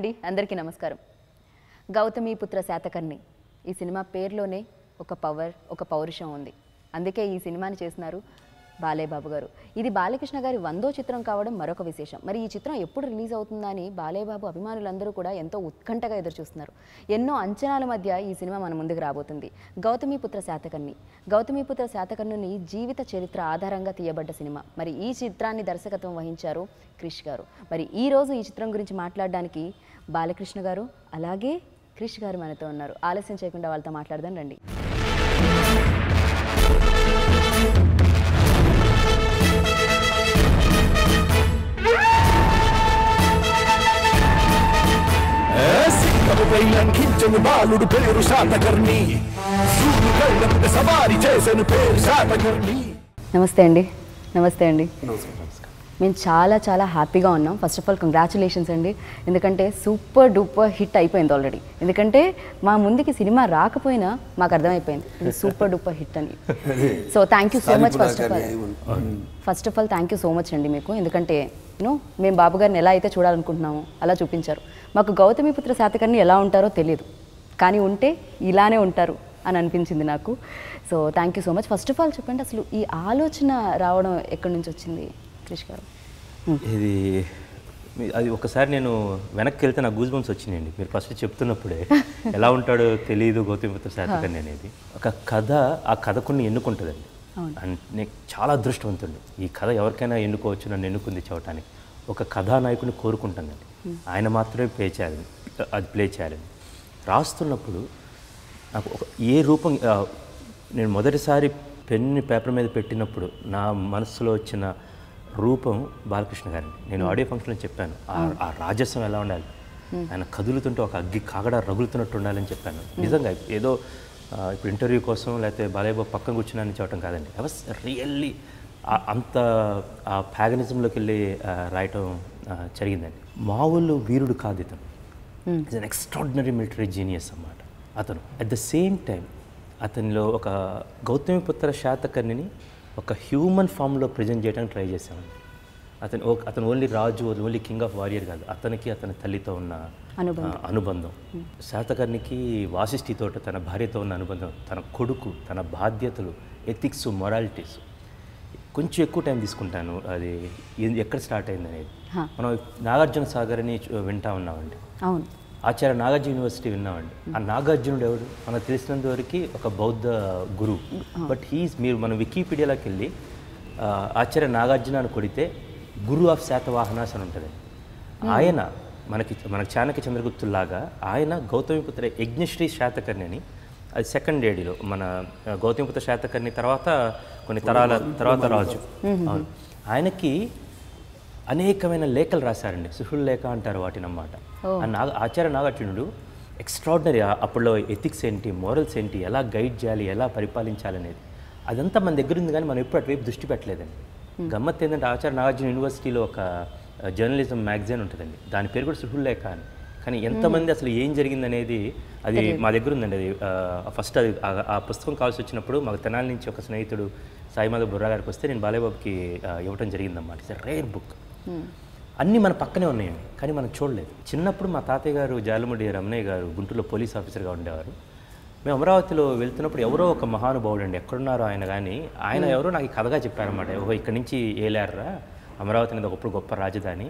అండి అందరికీ నమస్కారం గౌతమి పుత్ర శాతకర్ణి ఈ సినిమా పేరులోనే ఒక పవర్ ఒక పౌరుషం ఉంది అందుకే ఈ సినిమాని చేసినారు బాలయ్య బాబు గారు ఇది బాలకృష్ణ గారి వందో చిత్రం కావడం మరొక విశేషం మరి ఈ చిత్రం ఎప్పుడు రిలీజ్ అవుతుందని బాలయ్య బాబు అభిమానులందరూ కూడా ఎంతో ఉత్కంఠగా ఎదురు చూస్తున్నారు ఎన్నో అంచనాల మధ్య ఈ సినిమా మన ముందుకు రాబోతుంది గౌతమిపుత్ర శాతకర్ణి గౌతమిపుత్ర శాతకర్ణుని జీవిత చరిత్ర ఆధారంగా తీయబడ్డ సినిమా మరి ఈ చిత్రాన్ని దర్శకత్వం వహించారు క్రిష్ గారు మరి ఈ రోజు ఈ చిత్రం గురించి మాట్లాడడానికి బాలకృష్ణ గారు అలాగే క్రిష్ గారు మనతో ఉన్నారు ఆలస్యం చేయకుండా వాళ్ళతో మాట్లాడదాం రండి సింహముపై లంఘించను బాలుడు పేరు శాతకర్ణి సూర్యు కళ్ళ మీద సవారి చేసెను పేరు శాతకర్ణి నమస్తే అండి నమస్తే అండి మేము చాలా చాలా హ్యాపీగా ఉన్నాం ఫస్ట్ ఆఫ్ ఆల్ కంగ్రాచులేషన్స్ అండి ఎందుకంటే సూపర్ డూపర్ హిట్ అయిపోయింది ఆల్రెడీ ఎందుకంటే మా ముందుకి సినిమా రాకపోయినా మాకు అర్థమైపోయింది ఇది సూపర్ డూపర్ హిట్ అని so thank you so much first of all first of all thank you so much అండి మీకు ఎందుకంటే యూనో మేము బాబు గారిని ఎలా అయితే చూడాలనుకుంటున్నామో అలా చూపించారు మాకు గౌతమిపుత్ర శాతకర్ణి ఎలా ఉంటారో తెలియదు కానీ ఉంటే ఇలానే ఉంటారు అని అనిపించింది నాకు so thank you so much first of all చెప్పండి అసలు ఈ ఆలోచన రావడం ఎక్కడి నుంచి వచ్చింది క్రిష్ గారు ఇది మీ- అది ఒకసారి నేను వెనక్కి వెళ్తే నాకు గూజ్ బంప్స్ వచ్చినాయండి మీరు ఫస్ట్ చెప్తున్నప్పుడే ఎలా ఉంటాడో తెలియదు గౌతమిపుత్ర శాతకర్ణి అనేది ఒక కథ ఆ కథ కొన్ని ఎన్నుకుంటుందండి అండ్ నేను చాలా అదృష్టవంతుడు ఈ కథ ఎవరికైనా ఎన్నుకోవచ్చు నన్ను ఎన్నుకుంది చదవటానికి ఒక కథానాయకుని కోరుకుంటానండి ఆయన మాత్రమే ప్లే చేయాలని అది ప్లే చేయాలని రాస్తున్నప్పుడు నాకు ఒక ఏ రూపం ఆ, నేను మొదటిసారి పెన్ని పేపర్ మీద పెట్టినప్పుడు నా మనసులో వచ్చిన రూపం బాలకృష్ణ గారిని నేను ఆడియో ఫంక్షన్లో చెప్పాను ఆ- ఆ రాజస్వం ఎలా ఉండాలి ఆయన కదులుతుంటే ఒక అగ్గి కాగడ రగులుతున్నట్టు ఉండాలని చెప్పాను నిజంగా ఏదో ఆ, ఇప్పుడు ఇంటర్వ్యూ కోసం లేకపోతే బాలయ్య బాబు పక్కన కూర్చున్నాను చెప్పడం కాదండి ఐ వాస్ రియల్లీ అంత ఆ ప్యాగనిజంలోకి వెళ్ళి ఆ, రాయటం ఆ, జరిగిందండి మామూలు వీరుడు కాదు ఇతను is an extraordinary military genius అన్నమాట అతను అట్ ద సేమ్ టైం అతనిలో ఒక గౌతమిపుత్ర శాతకర్ణిని ఒక హ్యూమన్ ఫామ్లో ప్రజెంట్ చేయడానికి ట్రై చేశామండి అతను ఓ- అతను ఓన్లీ రాజు ఓన్లీ కింగ్ ఆఫ్ వారియర్ కాదు అతనికి అతని తల్లితో ఉన్న అనుబంధం. ఆ, అనుబంధం శాతకర్ణికి వాసిష్ఠితో తన భార్యతో ఉన్న అనుబంధం తన కొడుకు తన బాధ్యతలు ఎథిక్స్ మొరాలిటీస్ కొంచెం ఎక్కువ టైం తీసుకుంటాను అది ఏ- ఎక్కడ స్టార్ట్ అయింది అనేది హా. మనం నాగార్జున సాగర్ అని చూ- వింటా ఉన్నామండి అవును ఆచార్య నాగార్జున యూనివర్సిటీ విన్నామండి ఆ నాగార్జునుడు ఎవడు మనకు తెలిసినంత వరకు ఒక బౌద్ధ గురువు బట్ హీస్ మీరు మన వికీపీడియాలోకి వెళ్ళి ఆ, ఆచార్య నాగార్జున అని కొడితే గురు ఆఫ్ శాతవాహనాస్ అని ఉంటుంది ఆయన మనకి మనకి చాణక్య చంద్రగుప్తులాగా ఆయన గౌతమిపుత్ర యజ్ఞశ్రీ శాతకర్ణి అని అది సెకండ్ ఏడీలో మన ఆ, గౌతమిపుత్ర శాతకర్ణి తర్వాత కొన్ని తరాల తర్వాత రాజు అవును ఆయనకి అనేకమైన లేఖలు రాశారండి సుహుల్ లేఖ అంటారు వాటిని అన్నమాట ఆ నాగ ఆచార్య నాగార్జునుడు ఎక్స్ట్రాడినరీ అప్పుడులో ఎథిక్స్ ఏంటి మోరల్స్ ఏంటి ఎలా గైడ్ చేయాలి ఎలా పరిపాలించాలి అనేది అదంతా మన దగ్గర ఉంది కానీ మనం ఎప్పుడు అటువైపు దృష్టి పెట్టలేదండి గమ్మత్ ఏంటంటే ఆచార్య నాగార్జున యూనివర్సిటీలో ఒక జర్నలిజం మ్యాగజైన్ ఉంటుందండి దాని పేరు కూడా సుహుల్ లేఖ అని కానీ ఎంతమంది అసలు ఏం జరిగిందనేది అది మా దగ్గర ఉందండి అది ఫస్ట్ అది ఆ- ఆ పుస్తకం కావాల్సి వచ్చినప్పుడు మాకు తెనాలి నుంచి ఒక స్నేహితుడు సాయిమాధవ్ బుర్రా గారికి వస్తే నేను బాలయ్యబాబుకి ఆ, ఇవ్వటం జరిగిందన్నమాట ఇట్స్ రేర్ బుక్ అన్నీ మన పక్కనే ఉన్నాయండి కానీ మనం చూడలేదు చిన్నప్పుడు మా తాతయ్య గారు జాలముడి రమణయ్య గారు గుంటూరులో పోలీస్ ఆఫీసర్గా ఉండేవారు మేము అమరావతిలో వెళ్తున్నప్పుడు ఎవరో ఒక మహానుభావుడు అండి ఎక్కడున్నారో ఆయన కానీ ఆయన ఎవరో నాకు ఈ కథగా చెప్పారన్నమాట ఓహో ఇక్కడి నుంచి ఏలారా అమరావతి అనేది ఒకప్పుడు గొప్ప రాజధాని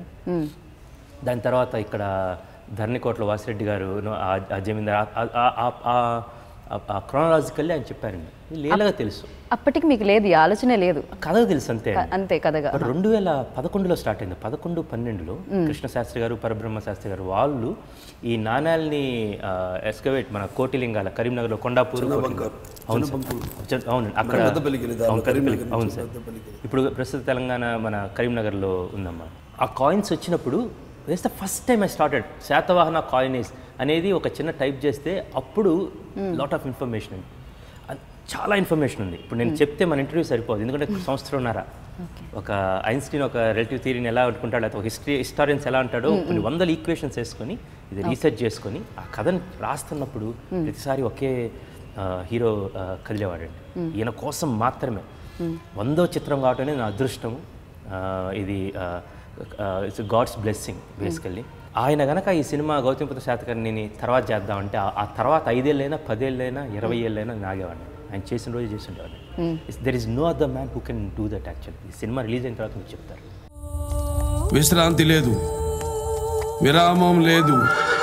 దాని తర్వాత ఇక్కడ ధరణికోటలో వాసిరెడ్డి గారు ను- ఆ- ఆ జమీందార్ ఆ- ఆ- ఆ- ఆ- ఆ- ఆ క్రోనాలజికల్లీ ఆయన చెప్పారండి ఇది లీలగా తెలుసు అప్పటికి మీకు లేదు ఈ ఆలోచనే లేదు కథ తెలుసు అంతే అండి. అంతే కథగా బట్ రెండు వేల పదకొండులో స్టార్ట్ అయింది పదకొండు పన్నెండులో కృష్ణ శాస్త్రి గారు పరబ్రహ్మ శాస్త్రి గారు వాళ్ళు ఈ నాణ్యాల్ని ఎస్కవేట్ మన కోటిలింగాల కరీంనగర్లో కొండాపూర్ కోటిలింగాల. అవును సార్ చ- అవును అక్కడ అవును, పెద్దపల్లి. అవును సార్ ఇప్పుడు ప్రస్తుత తెలంగాణ మన కరీంనగర్లో ఉందమ్మా ఆ కాయిన్స్ వచ్చినప్పుడు this the first time I started Satavahana coins అనేది ఒక చిన్న టైప్ చేస్తే అప్పుడు లాట్ ఆఫ్ ఇన్ఫర్మేషన్ ఉంది అది చాలా ఇన్ఫర్మేషన్ ఉంది ఇప్పుడు నేను చెప్తే మన ఇంటర్వ్యూ సరిపోదు ఎందుకంటే సంవత్సరంన్నర ఒక ఐన్స్టీన్ ఒక రిలేటివ్ థియరీని ఎలా అనుకుంటాడో లేకపోతే ఒక హిస్టరీ హిస్టారియన్స్ ఎలా అంటాడో కొన్ని వందల ఈక్వేషన్స్ వేసుకొని ఇది రీసెర్చ్ చేసుకొని ఆ కథను రాస్తున్నప్పుడు ప్రతిసారి ఒకే ఆ, హీరో ఆ, కదిలేవాడండి ఈయన కోసం మాత్రమే వందో చిత్రం కావటం అనేది నా అదృష్టం ఆ, ఇది ఇట్స్ గాడ్స్ బ్లెస్సింగ్ బేసికల్లీ ఆయన గనక ఈ సినిమా గౌతమిపుత్ర శాతకర్ణిని తర్వాత చేద్దామంటే ఆ- ఆ తర్వాత ఐదేళ్ళైనా పదేళ్ళైనా ఇరవై ఏళ్ళైనా నాగేవాడిని ఆయన చేసిన రోజు చేసి ఉండేవాడిని there is no other man who can do that actual ఈ సినిమా రిలీజ్ అయిన తర్వాత మీకు చెప్తారు విశ్రాంతి లేదు విరామం లేదు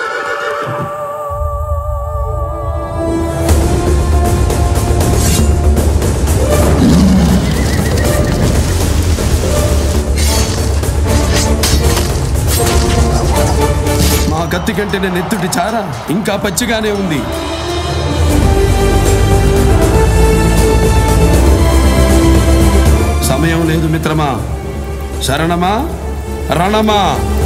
మా కత్తి కంటే నేను ఎత్తుటి చార ఇంకా పచ్చిగానే ఉంది సమయం లేదు మిత్రమా శరణమా రణమా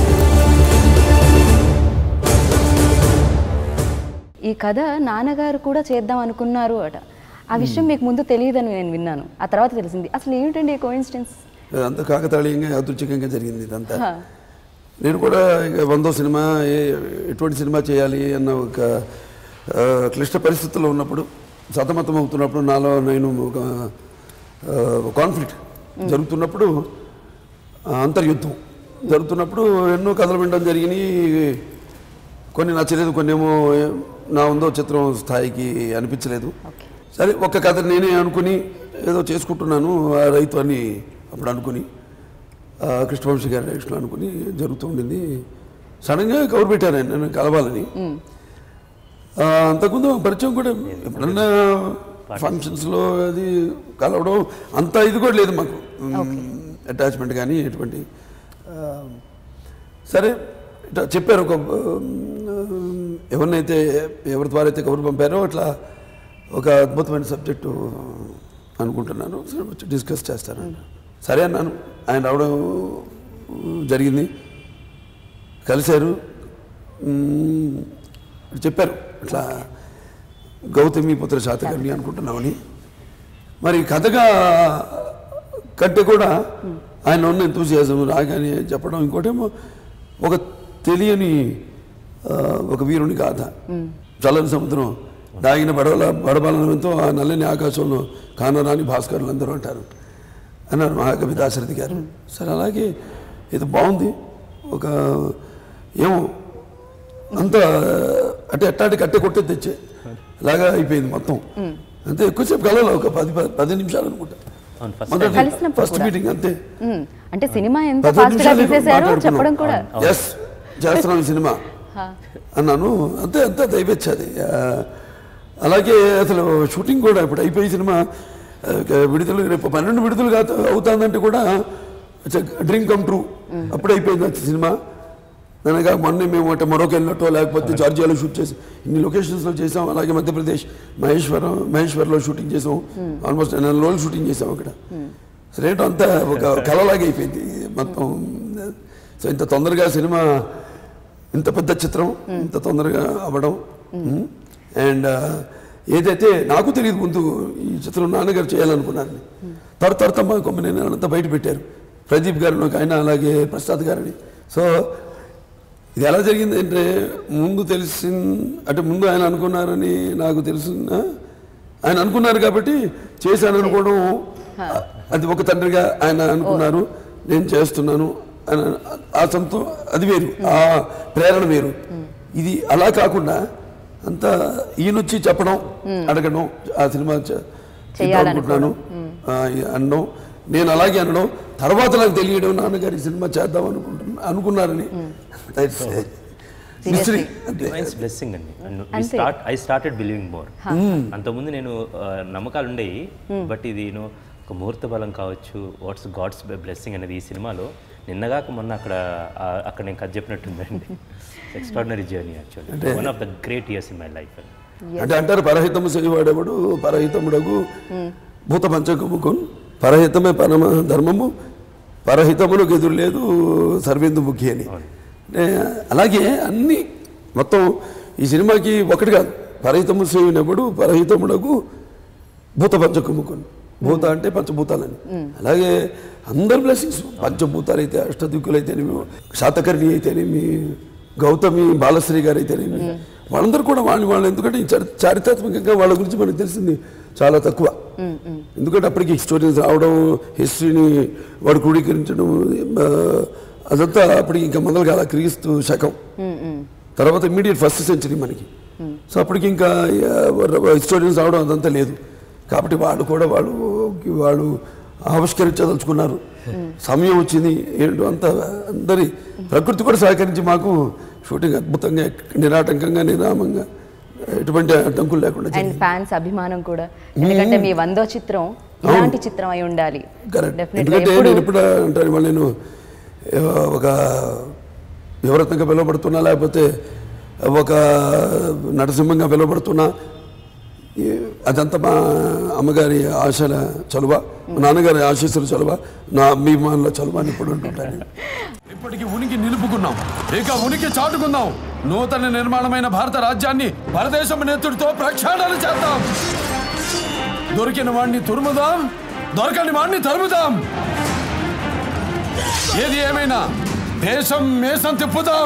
ఈ కథ నాన్నగారు కూడా చేద్దాం అనుకున్నారు అట ఆ విషయం మీకు ముందు తెలియదని నేను విన్నాను ఆ తర్వాత తెలిసింది అసలు ఏమిటండి కోయిన్సిడెన్స్ అంత కాకతాళీయంగా యాదృచ్ఛికంగా జరిగింది ఇదంతా నేను కూడా ఇక వందో సినిమా ఏ- ఎటువంటి సినిమా చేయాలి అన్న ఒక ఆ, క్లిష్ట పరిస్థితుల్లో ఉన్నప్పుడు సతమతం అవుతున్నప్పుడు నాలో నేను ఒక కాన్ఫ్లిక్ట్ జరుగుతున్నప్పుడు ఆ, అంతర్యుద్ధం జరుగుతున్నప్పుడు ఎన్నో కథలు వినడం జరిగినాయి కొన్ని నచ్చలేదు కొన్ని ఏమో నా ఉందో చిత్రం స్థాయికి అనిపించలేదు సరే ఒక్క కథ నేనే అనుకుని ఏదో చేసుకుంటున్నాను ఆ రైతు అని అప్పుడు అనుకుని ఆ, కృష్ణవంశీ గారి డైరెక్షన్లో అనుకుని జరుగుతూ ఉండింది సడన్గా కవర్ పెట్టాను ఆయన నన్ను కలవాలని ఆ, అంతకుముందు పరిచయం కూడా ఎప్పుడన్నా ఫంక్షన్స్లో అది కలవడం అంత ఇది కూడా లేదు మాకు అటాచ్మెంట్ కానీ ఎటువంటి ఆ, సరే ఇట్లా చెప్పారు ఒక ఉమ్, ఎవరినైతే ఎవరి ద్వారా అయితే కబురు పంపారో అట్లా ఒక అద్భుతమైన సబ్జెక్టు అనుకుంటున్నాను సరే వచ్చి డిస్కస్ చేస్తాను సరే అన్నాను ఆయన రావడం జరిగింది కలిశారు ఉమ్, చెప్పారు ఇట్లా గౌతమి పుత్ర శాతకర్ణి అనుకుంటున్నామని మరి కథగా కంటే కూడా ఆయన ఉన్న ఎంతూసియాజం రాగానే చెప్పడం ఇంకోటేమో ఒక తెలియని ఆ, ఒక వీరుని గాథ చల్లని సముద్రం దాగిన బడవల బడబలనంతో ఆ నల్లని ఆకాశంలో కానరాని భాస్కరులు అందరూ అంటారు అన్నారు మహాకవి దాశరథి గారు సరే అలాగే ఇది బాగుంది ఒక ఏమో అంత అంటే ఎట్టాటి కట్టె కొట్టే తెచ్చే అలాగా అయిపోయింది మొత్తం అంతే ఎక్కువసేపు కలవాలి ఒక పది పది- పది నిమిషాలు అనుకుంటా అవును ఫస్ట్ మొదటి కలిసినప్పుడు ఫస్ట్ కూడా. మీటింగ్ అంతే మ్మ్. అంటే సినిమా ఎంత పది ఫాస్ట్ గా నిమిషాలు తీసేశారో మాట్లాడుకున్నాం. చెప్పడం కూడా ఎస్ చేస్తున్నాం ఈ సినిమా అన్నాను అంతే అంతే దయవచ్చాది అలాగే అసలు షూటింగ్ కూడా ఇప్పుడు అయిపోయి సినిమా ఆ, విడుదల రేపు పన్నెండు విడుదల కాదు అవుతుందంటే కూడా డ్రీమ్ కమ్ ట్రూ అప్పుడు అయిపోయింది ఆ సినిమా అనగా మొన్న మేము అంటే మరొక వెళ్ళినట్టో లేకపోతే జార్జియాలో షూట్ చేసి ఇన్ని లొకేషన్స్లో చేసాం అలాగే మధ్యప్రదేశ్ మహేశ్వరం మహేశ్వర్లో షూటింగ్ చేసాం ఆల్మోస్ట్ నెల రోజులు షూటింగ్ చేసాం అక్కడ సరే ఏంటో అంతా ఒక కళలాగా అయిపోయింది మొత్తం సో ఇంత తొందరగా సినిమా ఇంత పెద్ద చిత్రం ఇంత తొందరగా అవ్వడం అండ్ ఏదైతే నాకు తెలియదు ముందు ఈ చిత్రం నాన్నగారు చేయాలనుకున్నాను తర తరత మా కొమ్మని అంతా బయట పెట్టారు ప్రదీప్ గారు ఒక ఆయన అలాగే ప్రసాద్ గారని సో ఇది ఎలా జరిగింది అంటే ముందు తెలిసి అంటే ముందు ఆయన అనుకున్నారని నాకు తెలిసిన ఆయన అనుకున్నారు కాబట్టి చేశాను అనుకోవడం అది ఒక తండ్రిగా ఆయన అనుకున్నారు నేను చేస్తున్నాను అని ఆ సొంతం అది వేరు ఆ ప్రేరణ వేరు ఇది అలా కాకుండా అంతా ఈయనొచ్చి చెప్పడం అడగడం ఆ సినిమా చ- చేద్దామనుకుంటున్నాను ఆ, అనడం నేను అలాగే అనడం తర్వాత నాకు తెలియడం నాన్నగారి సినిమా చేద్దాం అనుకుంటున్నా అనుకున్నారని మిస్టరీ అంతే డివైన్స్ బ్లెస్సింగ్ అండి అంతే. Start I started believing more అంతకుముందు నేను ఆ, నమ్మకాలు ఉండేవి బట్ ఇది నేను ఒక ముహూర్త బలం కావచ్చు వాట్స్ గాడ్స్ బ్లెస్సింగ్ అనేది ఈ సినిమాలో నిన్నగాక మొన్న అక్కడ ఆ, అక్కడ నేను కథ చెప్పినట్టుందండి extraordinary journey actually one of the great years in my life అంటే అంటారు పరహితము చేయవాడెవడు పరహితముడగు భూత పంచకముకు పరహితమే పరమ ధర్మము పరహితములకు ఎదురు లేదు సర్వేందు ముఖి అని అంటే అలాగే అన్ని మొత్తం ఈ సినిమాకి ఒకటి కాదు పరహితము సేవినప్పుడు పరహితముడగు భూత పంచకముకుని భూత అంటే పంచభూతాలని అలాగే అందరు బ్లెస్సింగ్స్ పంచభూతాలు అయితే అష్టదిక్కులు అయితేనేమి శాతకర్ణి అయితేనేమి గౌతమి బాలశ్రీ గారు అయితేనేమి వాళ్ళందరూ కూడా వాళ్ళు వాళ్ళు ఎందుకంటే ఈ చరి- చారిత్రాత్మకంగా వాళ్ళ గురించి మనకు తెలిసింది చాలా తక్కువ ఎందుకంటే అప్పటికి హిస్టోరియన్స్ రావడం హిస్టరీని వాడు క్రోడీకరించడం ఆ, అదంతా అప్పటికి ఇంకా మొదలు కాల క్రీస్తు శకం తర్వాత ఇమ్మీడియట్ ఫస్ట్ సెంచరీ మనకి సో అప్పటికి ఇంకా హిస్టోరియన్స్ రావడం అదంతా లేదు కాబట్టి వాళ్ళు కూడా వాళ్ళు వాళ్ళు ఆవిష్కరించదలుచుకున్నారు సమయం వచ్చింది ఏంటో అంత అందరి ప్రకృతి కూడా సహకరించి మాకు షూటింగ్ అద్భుతంగా నిరాటంకంగా నిరామంగా ఎటువంటి అడ్డంకులు లేకుండా అండ్ జరిగింది ఫ్యాన్స్ అభిమానం కూడా ఎందుకంటే మీ వందో చిత్రం ఇలాంటి చిత్రం అయి ఉండాలి కరెక్ట్ Definitely. ఎందుకంటే ఎప్పుడు నేను ఎప్పుడు అంటాను ఇవాళ నేను ఆ, ఒక యువరత్నంగా పిలువబడుతున్నా లేకపోతే ఒక నరసింహంగా పిలువబడుతున్నా ఈ అదంతా మా అమ్మగారి ఆశల చలువ మా నాన్నగారి ఆశీస్సుల చలువ నా అభిమానుల చలువ అని ఇప్పుడు అంటుంటాను ఇప్పటికి ఉనికి నిలుపుకున్నాం ఇక ఉనికి చాటుకుందాం నూతన నిర్మాణమైన భారత రాజ్యాన్ని పరదేశం నెత్తుడితో ప్రక్షాళన చేద్దాం దొరికిన వాణ్ణి తురుముదాం దొరకని వాణ్ణి తరుముదాం ఏది ఏమైనా దేశం మేసం తిప్పుదాం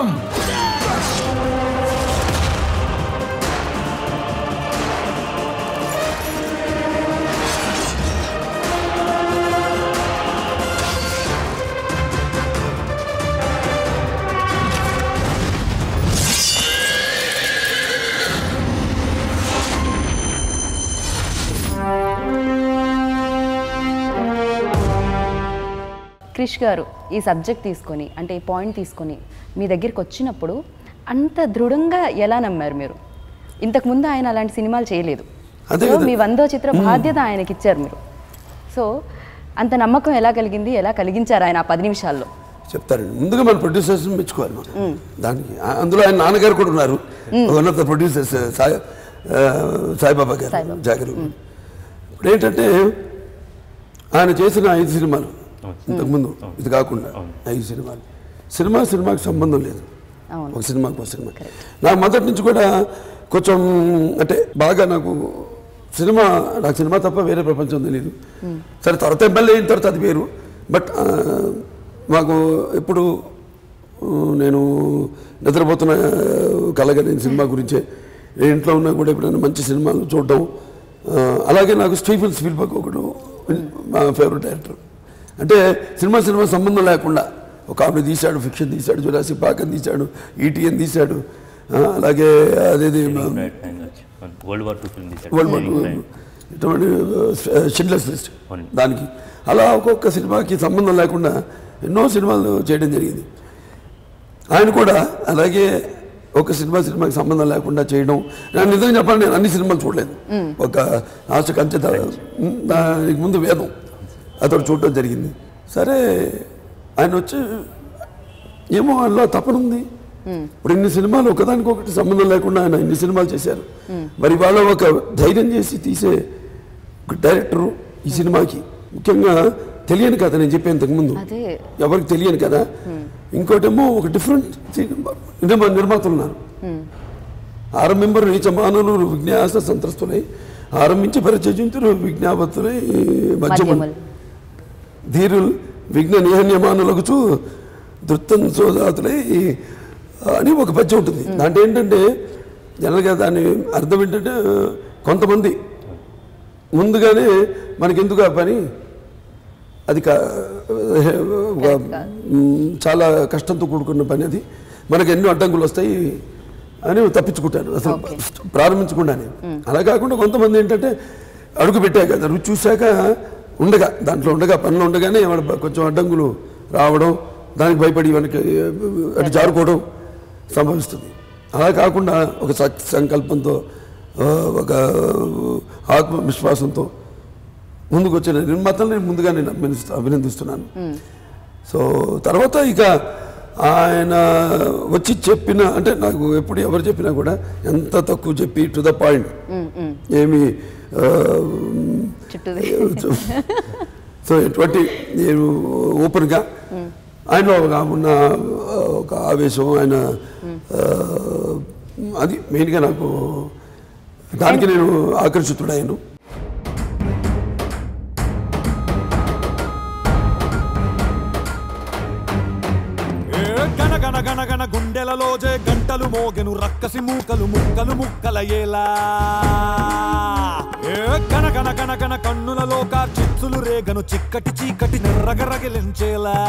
క్రిష్ గారు ఈ సబ్జెక్ట్ తీసుకొని అంటే ఈ పాయింట్ తీసుకొని మీ దగ్గరికి వచ్చినప్పుడు అంత దృఢంగా ఎలా నమ్మారు మీరు ఇంతకుముందు ఆయన అలాంటి సినిమాలు చేయలేదు అదే సో కదా. మీ వందో చిత్ర బాధ్యత ఆయనకి ఇచ్చారు మీరు సో అంత నమ్మకం ఎలా కలిగింది ఎలా కలిగించారు ఆయన ఆ పది నిమిషాల్లో చెప్తారండి ముందుగా మన ప్రొడ్యూసర్స్ మెచ్చుకోవాలి మనం దానికి ఆ- అందులో ఆయన నాన్నగారు కూడా ఉన్నారు one of the producers Sai ఆ, సాయిబాబా గారు సాయిబాబా. జాగర్ ఇప్పుడు ఏంటంటే ఆయన చేసిన ఐదు సినిమాలు ఇంతకుముందు ఇది కాకుండా ఐదు సినిమాలు సినిమా సినిమాకి సంబంధం లేదు అవును. ఒక సినిమాకి ఒక సినిమా నాకు మొదటి నుంచి కూడా కొంచెం అంటే బాగా నాకు సినిమా నాకు సినిమా తప్ప వేరే ప్రపంచం తెలియదు సరే తర్వాత ఎమ్మెల్యే అయిన తర్వాత అది వేరు బట్ ఆ, మాకు ఎప్పుడు ఆ, నేను నిద్రపోతున్న కలగా నేను సినిమా గురించే నేను ఇంట్లో ఉన్నా కూడా ఎప్పుడైనా మంచి సినిమాలు చూడడం ఆ, అలాగే నాకు స్టీఫెన్ స్పీల్బర్గ్ ఒకడు మా ఫేవరెట్ డైరెక్టర్ అంటే సినిమా సినిమా సంబంధం లేకుండా ఒక ఆమె తీశాడు ఫిక్షన్ తీశాడు జురాసి పాకన్ తీశాడు ఈటీఎన్ తీశాడు ఆ, అలాగే అదేది world war two film world war ఇటువంటి షిడ్లెస్ లిస్ట్ అవునండి. దానికి అలా ఒక్కొక్క సినిమాకి సంబంధం లేకుండా ఎన్నో సినిమాలు చేయడం జరిగింది ఆయన కూడా అలాగే ఒక సినిమా సినిమాకి సంబంధం లేకుండా చేయడం నేను నిజంగా చెప్పాలి నేను అన్ని సినిమాలు చూడలేదు ఒక ఆశ కంచె దా- దానికి ముందు వేదం అతడు చూడటం జరిగింది సరే ఆయన వచ్చి ఏమో అందులో తపనుంది ఇప్పుడు ఇన్ని సినిమాలు ఒకదానికొకటి సంబంధం లేకుండా ఆయన ఇన్ని సినిమాలు చేశారు మరి వాళ్ళ ఒక ధైర్యం చేసి తీసే ఒక డైరెక్టరు ఈ సినిమాకి ముఖ్యంగా తెలియని కథ నేను చెప్పాను ఇంతకుముందు అదే ఎవరికి తెలియని కదా ఇంకోటేమో ఒక డిఫరెంట్ నిర్మా నిర్మాతలు ఉన్నారు ఆరంభింపరు నీచ మానవులు విజ్ఞాస సంత్రస్తులై ఆరంభించి పరిచయించరు విజ్ఞాపతులై మధ్యములు మధ్యములు ధీరులు విఘ్న నిహన్యమానులకు దృత్తం సోదాతులై అని ఒక పద్యం ఉంటుంది దాంట్లో ఏంటంటే జనరల్గా దాని అర్థం ఏంటంటే కొంతమంది ముందుగానే మనకెందుకు ఆ పని అది కా- ఒక, మ్, చాలా కష్టంతో కూడుకున్న పని అది మనకు ఎన్నో అడ్డంకులు వస్తాయి అని తప్పించుకుంటారు అసలు ప్రారంభించకుండానే అలా కాకుండా కొంతమంది ఏంటంటే అడుగు పెట్టాక కదా రుచి చూశాక ఉండగా దాంట్లో ఉండగా పనులు ఉండగానే వాడు బ- కొంచెం అడ్డంకులు రావడం దానికి భయపడి వెనక్కి అటు జారుకోవడం సంభవిస్తుంది అలా కాకుండా ఒక సత్ సంకల్పంతో ఆ, ఒక ఆత్మవిశ్వాసంతో ముందుకు వచ్చిన నిర్మాతలు నేను ముందుగా నేను అభినందిస్తూ అభినందిస్తున్నాను సో తర్వాత ఇక ఆయన వచ్చి చెప్పిన అంటే నాకు ఎప్పుడు ఎవరు చెప్పినా కూడా ఎంత తక్కువ చెప్పి టు ద పాయింట్ ఏమి ఆ, చుట్టూ సో ఎటువంటి నేను ఓపెన్గా ఆయనలో ఒక ఉన్న ఒక ఆవేశం ఆయన ఆ, అది మెయిన్గా నాకు దానికి నేను ఆకర్షితుడయ్యాను ఏ గన గన గన గన గుండెలలో జే గంటలు మోగెను రక్కసి మూకలు ముక్కలు ముక్కల ఏలా ఏ కన కన కన కన కన్నులలో చిచ్చులు రేగను చిక్కటి చీకటి రగరగిలించేలా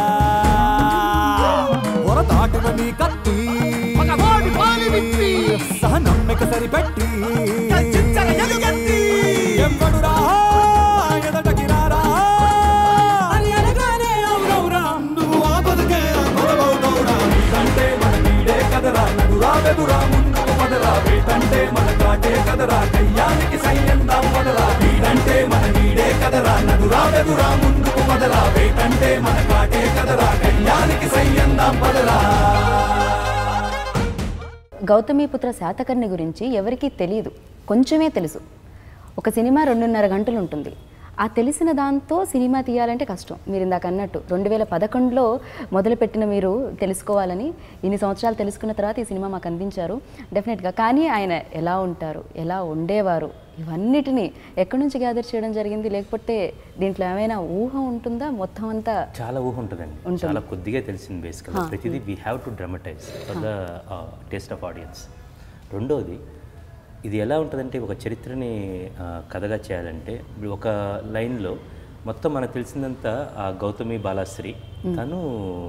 పొర దాటిన నీ కత్తి సహనమ్మిక సరిపెట్టి ఎంబడురా ఎదటకి రారా అని అనగానే అవునవురా నువ్వు ఆపదకే ఆపదవవుతావురా నీదంటే మన నీడే కదరా నడురా వెదురా ముందుకు పదరా వేటంటే మన కాటే కదరా కయ్యానికి సైన్యందాం పదరా నీదంటే మన నీడే కదరా నడురా వెదురా ముందుకు పదరా వేటంటే మన కాటే కదరా కయ్యానికి సైన్యందాం పదరా గౌతమిపుత్ర శాతకర్ణి గురించి ఎవరికీ తెలియదు కొంచెమే తెలుసు ఒక సినిమా రెండున్నర గంటలు ఉంటుంది ఆ తెలిసిన దాంతో సినిమా తీయాలంటే కష్టం మీరు ఇందాక అన్నట్టు రెండు వేల పదకొండులో మొదలుపెట్టిన మీరు తెలుసుకోవాలని ఇన్ని సంవత్సరాలు తెలుసుకున్న తర్వాత ఈ సినిమా మాకు అందించారు డెఫినెట్గా కానీ ఆయన ఎలా ఉంటారు ఎలా ఉండేవారు ఇవన్నిటినీ ఎక్కడి నుంచి గ్యాదర్ చేయడం జరిగింది లేకపోతే దీంట్లో ఏమైనా ఊహ ఉంటుందా మొత్తం అంతా చాలా ఊహ ఉంటుందండి ఉంటుంది. చాలా కొద్దిగా తెలిసింది బేసికల్గా ప్రతిదీ we have to dramatise for the taste of audience రెండోది ఇది ఎలా ఉంటుందంటే ఒక చరిత్రని ఆ, కథగా చేయాలంటే ఇప్పుడు ఒక లైన్లో మొత్తం మనకు తెలిసిందంతా ఆ గౌతమి బాలాశ్రీ తను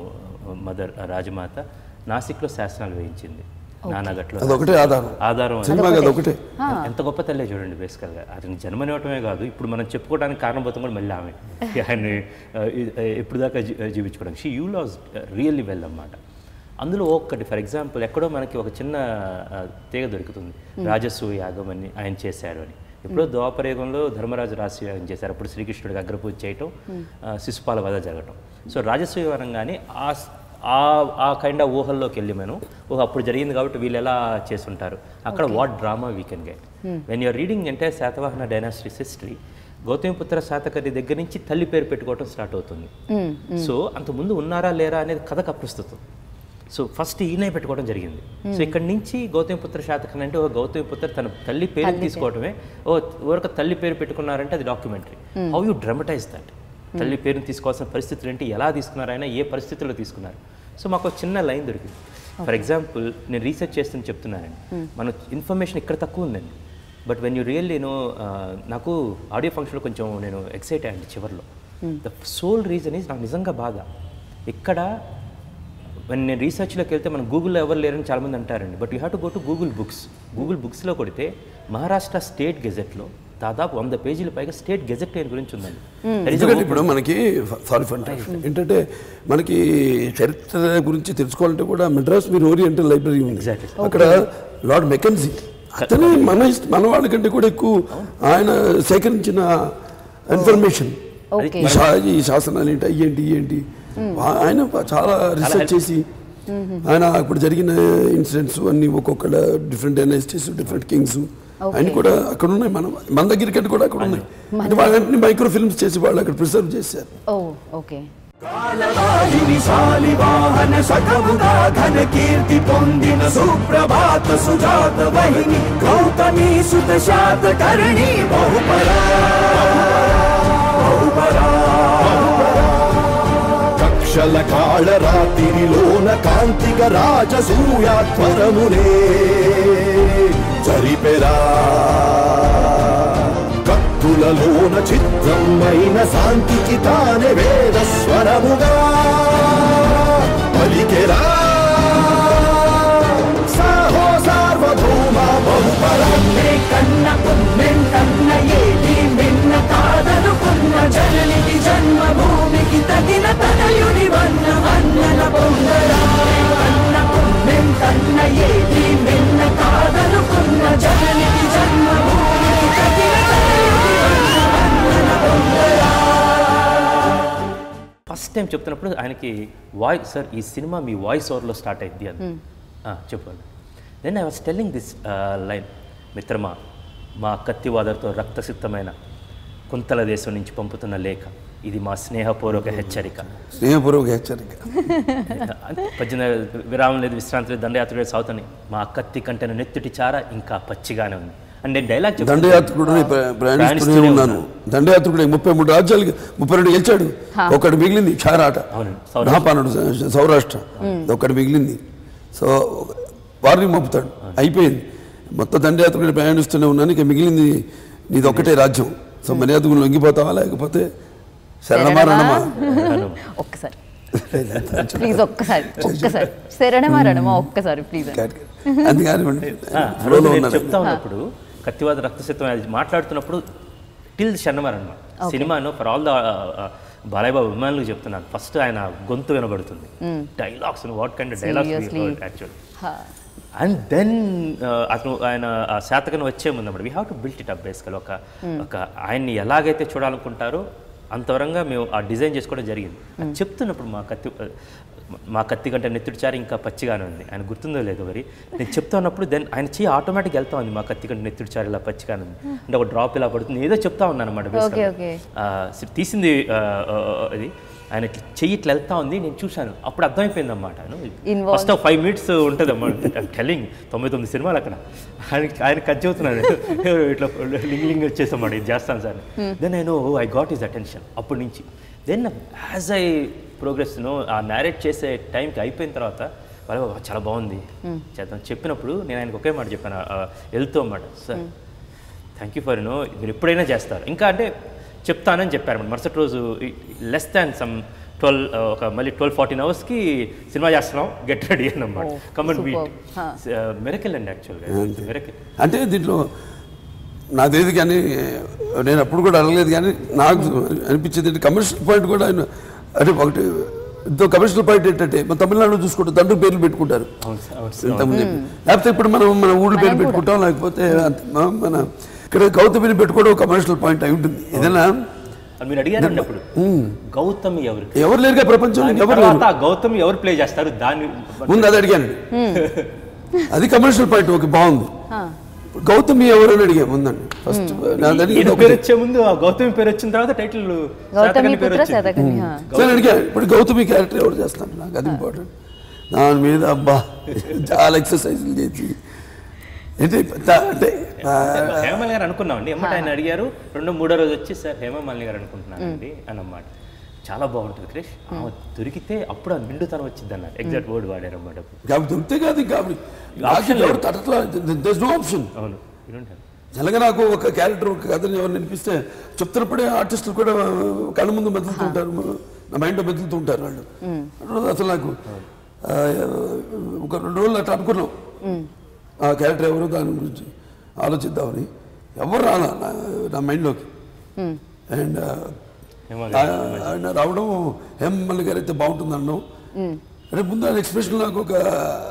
మదర్ రాజమాత నాసిక్లో శాసనాలు వేయించింది నానాగట్లో అదొకటే ఆధారం ఆధారం అది. సినిమాకి అదొకటే ఎంత గొప్ప తల్లే చూడండి బేసికల్గా ఆయన జన్మనివ్వటమే కాదు ఇప్పుడు మనం చెప్పుకోవడానికి కారణభూతం కూడా మళ్ళీ ఆమె ఆయన్ని ఆ, ఇ- ఎప్పుడు దాకా జీ- జీవించుకోవడానికి she you loss really well అన్నమాట అందులో ఒక్కటి ఫర్ ఎగ్జాంపుల్ ఎక్కడో మనకి ఒక చిన్న ఆ, తీగ దొరుకుతుంది రాజసూయ యాగం అని ఆయన చేశారు అని ఎప్పుడో ద్వాపరయుగంలో ధర్మరాజు రాజసూయాగం చేశారు అప్పుడు శ్రీకృష్ణుడికి అగ్రపూజ చేయటం ఆ, శిశుపాల వధ జరగటం సో రాజసూయ అనగానే ఆ స్- ఆ ఆ కైండ్ ఆఫ్ ఊహల్లోకి వెళ్ళి మనం ఓహో అప్పుడు జరిగింది కాబట్టి వీళ్ళు ఎలా చేస్తుంటారు అక్కడ what drama we can get when you're reading entire Satavahana dynasties history Gautamiputra Satakarni దగ్గర నుంచి తల్లి పేరు పెట్టుకోవడం స్టార్ట్ అవుతుంది సో అంతకుముందు ఉన్నారా లేరా అనేది కథకు అప్రస్తుతం సో ఫస్ట్ ఈయనే పెట్టుకోవడం జరిగింది సో ఇక్కడ నుంచి గౌతమిపుత్ర శాతకర్ణి అంటే ఓ గౌతమిపుత్ర తన తల్లి పేరు తీసుకోవడమే ఓ ఊరక తల్లి పేరు పెట్టుకున్నారంటే అది documentary how you dramatise that తల్లి పేరుని తీసుకోవాల్సిన పరిస్థితులు ఏంటి ఎలా తీసుకున్నారు ఆయన ఏ పరిస్థితుల్లో తీసుకున్నారు సో మాకు ఒక చిన్న లైన్ దొరికింది ఫర్ ఎగ్జాంపుల్ నేను రీసెర్చ్ చేస్తుని చెప్తున్నానండి మన ఇన్ఫర్మేషన్ ఇక్కడ తక్కువ ఉందండి but when you really know నాకు ఆడియో ఫంక్షన్లో కొంచెం నేను ఎక్సైట్ అయ్యండి చివరిలో ద సోల్ రీజన్ ఈజ్ నాకు నిజంగా బాధ ఇక్కడ when నేను రీసెర్చ్లోకి వెళ్తే మనం గూగుల్లో ఎవరు లేరని చాలామంది అంటారండి but you have to go to Google books Google బుక్స్లో కొడితే మహారాష్ట్ర స్టేట్ గెజెట్లో దాదాపు వంద పేజీల పైగా స్టేట్ గెజెట్ దేని గురించి ఉందండి That is a ఎందుకంటే ఇప్పుడు మనకి సారీ ఫర్ ఏంటంటే మనకి చరిత్ర గురించి తెలుసుకోవాలంటే కూడా మెడ్రాస్ మీరు ఓరియంటల్ లైబ్రరీ ఉంది Exactly. అక్కడ లార్డ్ మెకెన్జీ అతనే మన మన వాళ్ళకంటే కూడా ఎక్కువ ఆయన సేకరించిన ఇన్ఫర్మేషన్ ఓకే ఈ శా- ఈ శాసనాలు ఏంటి అయ్యేంటి ఏంటి ఆ- ఆయన చాలా రీసెర్చ్ చేసి ఆయన ఇప్పుడు జరిగిన ఇన్సిడెంట్స్ అన్ని ఒక్కొక్క డిఫరెంట్ డైనాసిటీస్ డిఫరెంట్ కింగ్స్ ఆయన కూడా అక్కడ ఉన్నాయి మన మన దగ్గర కంటే కూడా అక్కడ ఉన్నాయి అంటే వాళ్ళంటే మైక్రో ఫిల్మ్స్ చేసి వాళ్ళు అక్కడ ప్రిజర్వ్ చేశారు ఓ ఓకే కాలవాహిని శాలివాహన సఖముగా ఘన కీర్తి పొందిన సుప్రభాత సుజాత వహిని గౌతమి సుత శాతకర్ణి బహుపరా బహుపరా కక్షల కాళ రాత్రిలోన కాంతిక రాజసూయాత్వరమునే జరిపెరా కత్తులలోన చిత్రమైన శాంతికి తానే వేద స్వరముగా పలికెరా సాహో సార్వభౌమ బహుపరాన్నే కన్న పొమ్మెంటన్న ఏది మిన్న కాదనుకున్న జననికి జన్మభూమికి తగిన తనయుని వన్న అన్నల పొందరా కన్న పొమ్మెంటన్న ఏది మిన్న కాదనుకున్న జననికి జన్మభూమికి తగిన తనయుని వన్న అన్నల పొందరా ఫస్ట్ టైం చెప్తున్నప్పుడు ఆయనకి వాయిస్ సార్ ఈ సినిమా మీ వాయిస్ ఓవర్లో స్టార్ట్ అయింది అని ఆ, చెప్పండి then I was telling this line మిత్రమా మా కత్తివాదలతో రక్తసిద్ధమైన కుంతల దేశం నుంచి పంపుతున్న లేఖ ఇది మా స్నేహపూర్వక హెచ్చరిక స్నేహపూర్వక హెచ్చరిక పద్దెనిమిది విరామం లేదు విశ్రాంతి లేదు దండయాత్ర లేదు సాగుతాని మా కత్తి కంటెన నెత్తుటి చార ఇంకా పచ్చిగానే ఉంది అంటే నేను డైలాగ్ చెప్తాను దండయాత్రుడు ప్రయాణిస్తూనే ఉన్నాను దండయాత్రుడు ముప్పై మూడు రాజ్యాలకి ముప్పై రెండు గెలిచాడు ఒకటి మిగిలింది క్షారాట అవునండి, సౌరాష్ట్ర. మహాపానుడు స- సౌరాష్ట్ర ఒకటి మిగిలింది సో వారిని మోపుతాడు అయిపోయింది మొత్తం దండయాత్రుడు ప్రయాణిస్తూనే ఉన్నాను ఇక మిగిలింది నీది ఒక్కటే రాజ్యం సో మర్యాదకు లొంగిపోతావా లేకపోతే శరణమా రణమా ఒక్కసారి ప్లీజ్ ఒక్కసారి ఒక్కసారి శరణమా రణమా ఒక్కసారి ప్లీజ్ అందుకని ఆ, ఆ ఫ్లోలో రోజు నేను ఉన్నారు చెప్తా ఉన్నప్పుడు కత్తివాద రక్తశత్వం అది మాట్లాడుతున్నప్పుడు టిల్ షన్నమర్ అనమాట సినిమాను ఫర్ ఆల్ ద బాలయ్యబాబు అభిమానులకు చెప్తున్నాను ఫస్ట్ ఆయన గొంతు వినబడుతుంది dialogues what kind dialogues Seriously. Actual and then అతను ఆయన ఆ శాతకం వచ్చే ముందు అన్నమాట we have to built it up basical ఒక ఒక ఆయన్ని ఎలాగైతే చూడాలనుకుంటారో అంతవరంగా మేము ఆ డిజైన్ చేసుకోవడం జరిగింది అది చెప్తున్నప్పుడు మా కత్తి మా కత్తి కంటే నెత్తుడిచారు ఇంకా పచ్చిగానే ఉంది ఆయన గుర్తుందో లేదో మరి నేను చెప్తా ఉన్నప్పుడు దెన్ ఆయన చెయ్యి ఆటోమేటిక్ వెళ్తా ఉంది మా కత్తి కంటే నెత్తుడిచారు ఇలా పచ్చిగానే ఉంది అంటే ఒక డ్రాప్ ఇలా పడుతుంది ఏదో చెప్తా ఉన్నాను అనమాట Okay, okay. తీసింది ఆ, ఆ, ఆ, ఇది ఆయన ఇట్లా చెయ్యి ఇట్లా వెళ్తా ఉంది నేను చూశాను అప్పుడు అర్థమైపోయింది అన్నమాట Involved. ఫస్ట్ ఫైవ్ మినిట్స్ ఉంటుంది అన్నమాట టెల్లింగ్ తొంభై తొమ్మిది సినిమాలు అక్కడ ఆయన ఆయన కట్ చెబుతున్నాను ఇట్లా లింగ్ లింగ్ వచ్చేసామాట ఇది చేస్తాను sir then I know I got his attention అప్పటి నుంచి then as I progress no ఆ మ్యారేజ్ చేసే టైంకి అయిపోయిన తర్వాత వాళ్ళు చాలా బాగుంది చేద్దాం చెప్పినప్పుడు నేను ఆయనకు ఒకే మాట చెప్పాను ఆ, వెళ్తూ అన్నమాట sir thank you for no మీరు ఎప్పుడైనా చేస్తారు ఇంకా అంటే చెప్తానని చెప్పారు మరుసటి రోజు లెస్ దాన్ సమ్ ట్వెల్వ్ ఒక మళ్ళీ ట్వెల్వ్ ఫార్టీన్ అవర్స్కి సినిమా చేస్తున్నాం గెట్ రెడీ అన్నమాట Oh, come on superb. Miracle అండి యాక్చువల్గా మెరకల్ అంటే దీంట్లో నా తెలియదు కానీ నేను అప్పుడు కూడా అడగలేదు కానీ నాకు అనిపించేది కమర్షియల్ పాయింట్ కూడా ఆయన అంటే ఒకటి ఇంతో కమర్షియల్ పాయింట్ ఏంటంటే మన తమిళనాడులో చూసుకుంటే తండ్రి పేర్లు పెట్టుకుంటారు అవును సార్ అవును సార్ ఇంతకుముందు చెప్పి. లేకపోతే ఇప్పుడు మనం మన ఊళ్ళో పేరు పెట్టుకుంటాం లేకపోతే అంత- మన- మన ఇక్కడ గౌతమిని పెట్టుకోవడం ఒక కమర్షియల్ పాయింట్ అయి ఉంటుంది ఏదైనా అది మీరు అడిగారండి అప్పుడు గౌతమి ఎవరికి ఎవరు లేరుగా ప్రపంచంలో దాని ఎవరు తర్వాత లేరు ఆ గౌతమి ఎవరు ప్లే చేస్తారు దాన్ని ముందు అది అడిగాను అది కమర్షియల్ పాయింట్ ఓకే బాగుంది గౌతమి ఎవరు అని అడిగా ముందండి ఫస్ట్ ఈయన పేరు వచ్చే ముందు ఆ గౌతమి పేరు వచ్చిన తర్వాత టైటిల్ గౌతమి పుత్ర శతకర్ణి హా. సరే అడిగా ఇప్పుడు గౌతమి క్యారెక్టర్ ఎవరు చేస్తాను నాకు అది ఇంపార్టెంట్ దాని మీద అబ్బా చాలా ఎక్సర్సైజులు చేసి ఏంటి త- అంటే ఆ, హేమల్ గారు అనుకున్నామండి ఎమ్మట ఆయన అడిగారు రెండో మూడో రోజు వచ్చి సార్ హేమమాలిని గారు అనుకుంటున్నానండి అన్నమాట చాలా బాగుంటుంది క్రిష్ ఆమె దొరికితే అప్పుడు ఆ నిండుతనం వచ్చింది అన్నారు ఎగ్జాక్ట్ వర్డ్ వాడారు అన్నమాట కాబట్టి దొరికితే కాదు కాబట్టి నాకు ఎవరు తటట్లా దస్ నో ఆప్షన్ అవును వినుంటారు అలాగే నాకు ఒక క్యారెక్టర్ ఒక కథని ఎవరు వినిపిస్తే చెప్తున్నప్పుడే ఆర్టిస్టులు కూడా కళ్ళ ముందు మెదులుతూ ఉంటారు నా మైండ్లో మెదులుతూ ఉంటారు వాళ్ళు రోజు అసలు నాకు ఆ, ఒక రెండు రోజులు అట్లా అనుకున్నాం ఆ క్యారెక్టర్ ఎవరు దాని గురించి ఆలోచిద్దామని ఎవరు రాలా నా- నా మైండ్లోకి అండ్ హేమల్ ఆయన రావడం హేమల్లి గారు అయితే బాగుంటుంది అనడం అంటే ముందు ఆయన ఎక్స్ప్రెషన్ నాకు ఒక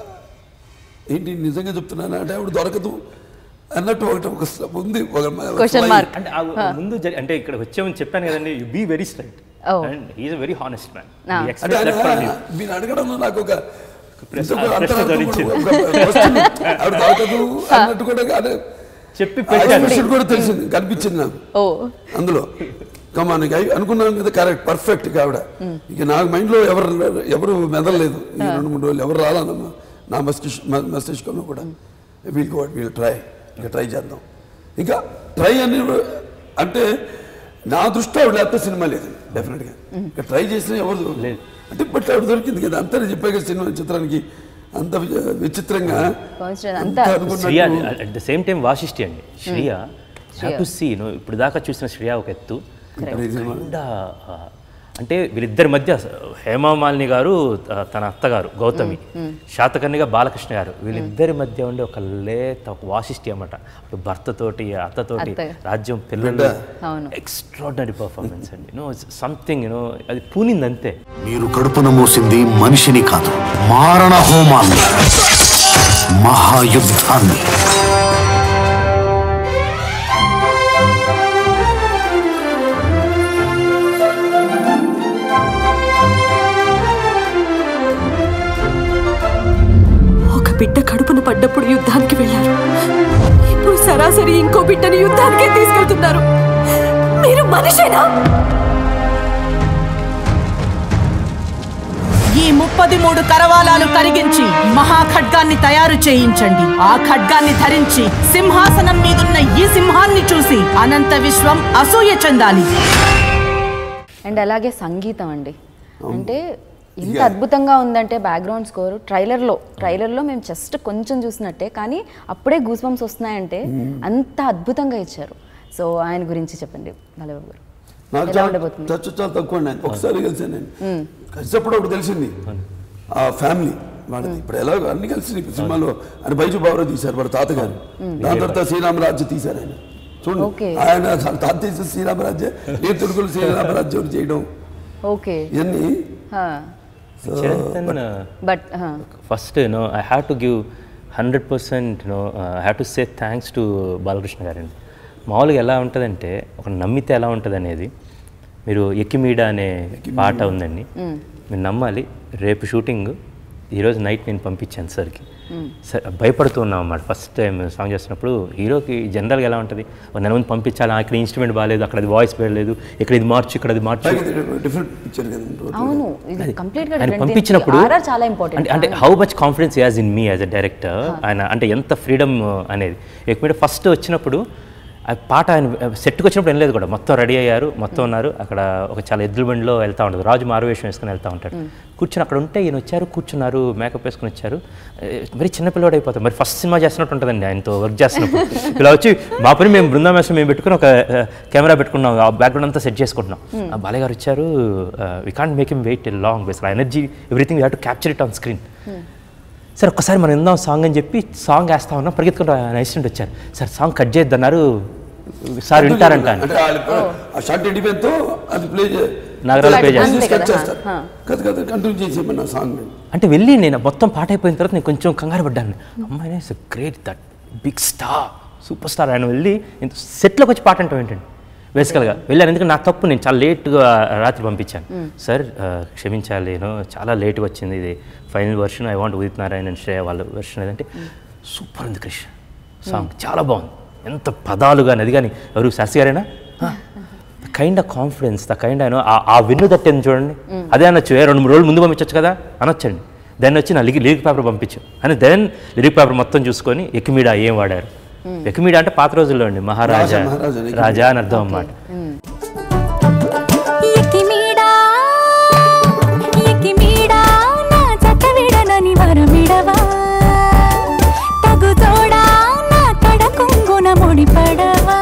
ఏంటి నిజంగా చెప్తున్నాను అంటే ఆవిడ దొరకదు అన్నట్టు ఒకటి ఒక స్ల- ఉంది ఒక Question fly. mark. అంటే ఆ ముందు జరి- అంటే ఇక్కడ వచ్చామని చెప్పాను కదండి you be very straight Oh. And he is very honest man Ah. అంటే ఆయన మీరు అడగడంలో నాకు ఒక ప్రశ్న- ఇంకొక ప్రశ్న అంతరార్థం ధరించింది. కూడా, ఒక question. ఆవిడ దొరకదు అన్నట్టు కూడా అదే చెప్పి ఆ పెట్టాను expression కూడా తెలిసింది కనిపించింది నాకు ఓ అందులో కమానికి అనుకున్నాను కదా కరెక్ట్ పర్ఫెక్ట్ ఆవిడ ఇక నాకు మైండ్లో ఎవరు ఎవరు మెదలలేదు ఈ రెండు మూడు రోజులు ఎవరు రాలన్నమా నా మస్తిష్ మస్తిష్కంలో కూడా వీల్ గో వీల్ ట్రై ఇంకా ట్రై చేద్దాం ఇంకా ట్రై అని అంటే నా దృష్టిలో ఆవిడ లేకపోతే సినిమా లేదు డెఫినెట్గా ఇంకా ట్రై చేసిన ఎవరు లేదు. అంటే బట్ ఆవిడ దొరికింది కదా అంతా నేను చెప్పాక సినిమా చిత్రానికి అంత వి- విచిత్రంగా Coincidence అంత అంతా. అనుకున్నట్టు- Shriya at the same time వాసిష్టి అండి శ్రియ హ్యావ్ టు సీ నువ్వు ఇప్పుడు దాకా చూసిన శ్రియ ఒక ఎత్తు kinda, ఆ, అంటే వీళ్ళిద్దరి మధ్య హేమమాలిని గారు ఆ, తన అత్తగారు గౌతమి శాతకర్ణిగా బాలకృష్ణ గారు వీళ్ళిద్దరి మధ్య ఉండే ఒక లేత ఒక వాసిష్టి అన్నమాట అటు భర్తతోటి అత్తతోటి అత్త. రాజ్యం పిల్లలు అవును. ఎక్స్ట్రాడినరీ పర్ఫార్మెన్స్ అండి నో సంథింగ్ యూనో అది పూనింది అంతే మీరు కడుపున మోసింది మనిషిని కాదు మారణ హోమాన్ని మహాయుద్ధాన్ని ఒక బిడ్డ కడుపున పడ్డప్పుడు యుద్ధానికి వెళ్ళారు ఇప్పుడు సరాసరి ఇంకో బిడ్డని యుద్ధానికే తీసుకెళ్తున్నారు మీరు మనిషేనా ఈ ముప్పది మూడు కరవాలాలు కరిగించి మహా ఖడ్గాన్ని తయారు చేయించండి ఆ ఖడ్గాన్ని ధరించి సింహాసనం మీదున్న ఈ సింహాన్ని చూసి అనంత విశ్వం అసూయ చెందాలి అండ్ అలాగే సంగీతం అండి అంటే ఎంత అద్భుతంగా ఉందంటే బ్యాక్గ్రౌండ్ స్కోర్ ట్రైలర్లో ట్రైలర్లో మేము జస్ట్ కొంచెం చూసినట్టే కానీ అప్పుడే గూస్ బంప్స్ వస్తున్నాయంటే అంత అద్భుతంగా ఇచ్చారు సో ఆయన గురించి చెప్పండి బాలబాబు గారు నాకు ఎలా చాలా ఉండబోతుంది టచ్ చాలా తక్కువ అండి ఆయన. ఒకసారి కలిసాను నేను కలిసినప్పుడు అప్పుడు తెలిసింది ఆ ఫ్యామిలీ వాళ్ళది ఇప్పుడు ఎలా అన్ని కలిసి ఇప్పుడు సినిమాలో ఆయన బైజు బాబురావు తీశారు వాడు తాతగారు దాని తర్వాత శ్రీరామరాజ్య తీశారు ఆయన చూడండి ఓకే. ఆయన తాత తీసిన శ్రీరామరాజ్య నేను తుడుకులు శ్రీరామరాజ్యం చేయడం ఓకే ఇవన్నీ Chirantan but first you know I have to give hundred percent you know I have to say thanks to Balakrishna గారండి మామూలుగా ఎలా ఉంటుందంటే ఒక నమ్మితే ఎలా ఉంటుంది అనేది మీరు ఎక్కిమీడ అనే పాట ఉందండి మీరు నమ్మాలి రేపు షూటింగ్ ఈరోజు నైట్ నేను పంపించాను సార్కి సార్ భయపడుతూ ఉన్నాం అన్నమాట ఫస్ట్ టైం సాంగ్ చేస్తున్నప్పుడు హీరోకి జనరల్గా ఎలా ఉంటుంది ఒక నెల ముందు పంపించాలి ఇక్కడ ఇన్స్ట్రుమెంట్ బాగాలేదు అక్కడ అది వాయిస్ లేదు ఇక్కడ ఇది మార్చు ఇక్కడ అది మార్చు డిఫరెంట్ పిక్చర్ కదా అవును ఇది కంప్లీట్ గా ఆయన different. పంపించినప్పుడు ఆర్ఆర్ చాలా ఇంపార్టెంట్ అంటే అంటే how much confidence as in me as a director ఆయన అంటే ఎంత ఫ్రీడమ్ అనేది ఎక్కువ ఫస్ట్ వచ్చినప్పుడు ఆ పాట ఆయన సెట్కి వచ్చినప్పుడు వినలేదు కూడా మొత్తం రెడీ అయ్యారు మొత్తం ఉన్నారు అక్కడ ఒక చాలా ఎద్దుల బండిలో వెళ్తూ ఉంటుంది రాజు మారువేషం వేసుకుని వెళ్తూ ఉంటాడు కూర్చొని అక్కడ ఉంటే ఈయన వచ్చారు కూర్చున్నారు మేకప్ వేసుకుని వచ్చారు ఏ, మరి చిన్నపిల్లవాడు అయిపోతాం మరి ఫస్ట్ సినిమా చేస్తున్నట్టు ఉంటుందండి ఆయనతో వర్క్ చేస్తున్నప్పుడు ఇలా వచ్చి మా పని మేము బృందావేశం మేము పెట్టుకుని ఒక కెమెరా పెట్టుకున్నాం ఆ బ్యాక్గ్రౌండ్ అంతా సెట్ చేసుకుంటున్నాం ఆ బాలయ్య గారు వచ్చారు we can't make him wait long base energy everything we have to capture it on screen sir ఒక్కసారి మనం విందాం సాంగ్ అని చెప్పి సాంగ్ వేస్తా ఉన్నాం పరిగెత్తుకుంటూ ఆయన అసిస్టెంట్ వచ్చారు సార్ సాంగ్ కట్ చేద్దన్నారు సార్ వింటారంట అని. అంటే వాళ్ళు ఆ షార్ట్ ఎండిపోయినతో అది ప్లే నగరాలు play చేస్తారు. అంతే కదా, చేస్తారు హా. కదా కదా కంటిన్యూ చేసేయమన్న సాంగ్ అంటే వెళ్ళి నేను మొత్తం పాట అయిపోయిన తర్వాత నేను కొంచెం కంగారు పడ్డాను అమ్మాయి is great that big star super star ఆయన వెళ్ళి ఇంత సెట్లోకి వచ్చి పాట అంటాం ఏంటండి బేసికల్గా వెళ్ళాను ఎందుకంటే నా తప్పు నేను చాలా లేట్గా రాత్రి పంపించాను సార్ ఆ, క్షమించాలి నేను చాలా లేట్గా వచ్చింది ఇది final version I want Udit Narayan and Shreya వాళ్ళ వర్షన్ ఏదంటే సూపర్ ఉంది క్రిష్ సాంగ్ చాలా బాగుంది ఎంత పదాలు కానీ అది కానీ ఎవరు శాస్త్రి గారేనా kind of confidence the kind అయిన ఆ వెన్ను తట్టింది చూడండి అదే అనొచ్చు ఏ రెండు మూడు రోజులు ముందు పంపించవచ్చు కదా అనొచ్చండి దెన్ వచ్చి నా లిరి లిరిక్ పేపర్ పంపించు అని దెన్ లిరిక్ పేపర్ మొత్తం చూసుకొని ఎకిమీడా ఏం వాడారు ఎకిమీడా అంటే పాత రోజుల్లో అండి మహారాజా రాజా, మహారాజా, ఎకిమీడా. రాజా అని అర్థం అన్నమాట ఎకిమీడా ఎకిమీడా నా జత విడనని వరమిడవా తగు తోడా నా తడ కొంగున ముడిపడవా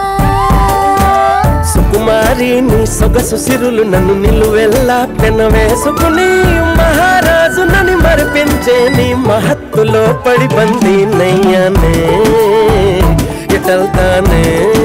సుకుమారి నీ సొగసు సిరులు నన్ను నిలువెల్లా పెన వేసుకుని మహారాజు నని మరిపించే నీ మహత్తులో పడి బంది నయ్యానే ఎటల్తానే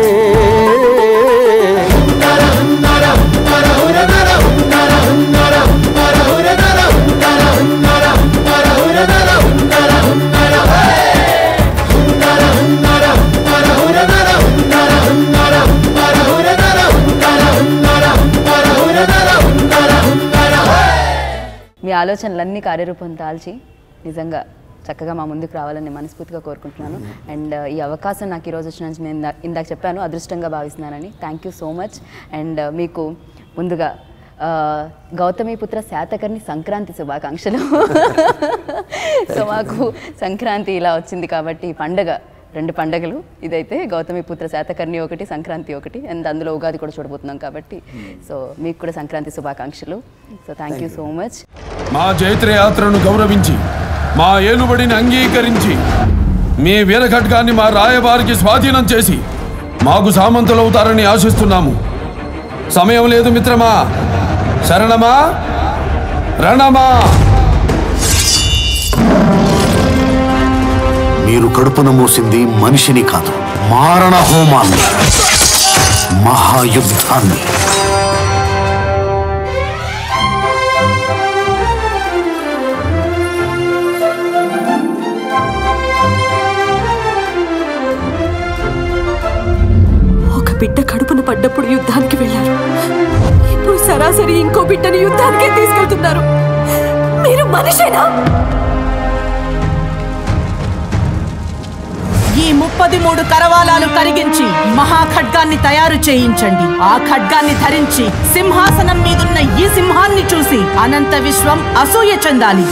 మీ ఆలోచనలన్నీ కార్యరూపం దాల్చి నిజంగా చక్కగా మా ముందుకు రావాలని మనస్ఫూర్తిగా కోరుకుంటున్నాను అండ్ ఈ అవకాశం నాకు ఈరోజు వచ్చిన నేను ఇందా- ఇందాక చెప్పాను అదృష్టంగా భావిస్తున్నానని thank you so much and మీకు ముందుగా ఆ, గౌతమిపుత్ర శాతకర్ణి సంక్రాంతి శుభాకాంక్షలు సో మాకు సంక్రాంతి ఇలా వచ్చింది కాబట్టి ఈ పండగ రెండు పండగలు ఇదైతే గౌతమిపుత్ర శాతకర్ణి ఒకటి సంక్రాంతి ఒకటి అండ్ అందులో ఉగాది కూడా చూడబోతున్నాం కాబట్టి సో మీకు కూడా సంక్రాంతి శుభాకాంక్షలు so thank you so much మా జైత్ర యాత్రను గౌరవించి మా ఏలుబడిని అంగీకరించి మీ వీరఖడ్గాన్ని మా రాయబారికి స్వాధీనం చేసి మాకు సామంతులవుతారని ఆశిస్తున్నాము సమయం లేదు మిత్రమా శరణమా రణమా మీరు కడుపున మూసింది మనిషిని కాదు మారణ హోమాన్ని మహాయుద్ధాన్ని ఒక బిడ్డ కడుపున పడ్డప్పుడు యుద్ధానికి వెళ్ళారు ఇప్పుడు సరాసరి ఇంకో బిడ్డని యుద్ధానికే తీసుకెళ్తున్నారు మీరు మనిషేనా ఈ ముప్పది మూడు కరవాలాలు కరిగించి మహా ఖడ్గాన్ని తయారు చేయించండి ఆ ఖడ్గాన్ని ధరించి సింహాసనం మీదున్న ఈ సింహాన్ని చూసి అనంత విశ్వం అసూయ చెందాలి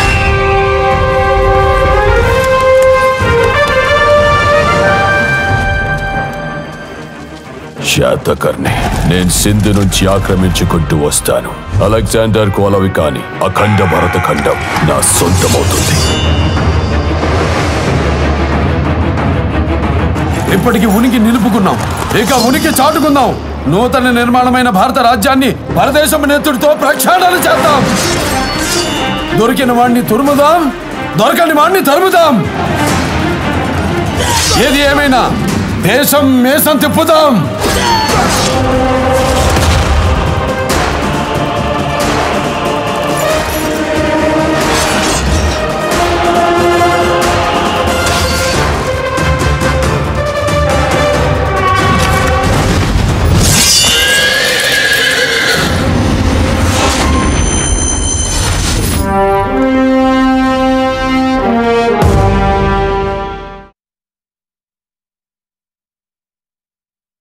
శాతకర్ణి నేను సింధు నుంచి ఆక్రమించుకుంటూ వస్తాను అలెగ్జాండర్ కోలవి కాని అఖండ భరత ఖండం నా సొంతమవుతుంది ఇప్పటికి ఉనికి నిలుపుకున్నాం ఇక ఉనికి చాటుకుందాం నూతన నిర్మాణమైన భారత రాజ్యాన్ని పరదేశం నెత్తుడితో ప్రక్షాళన చేద్దాం దొరికిన వాణ్ణి తురుముదాం దొరకని వాణ్ణి తరుముదాం ఏది ఏమైనా దేశం మేసం తిప్పుదాం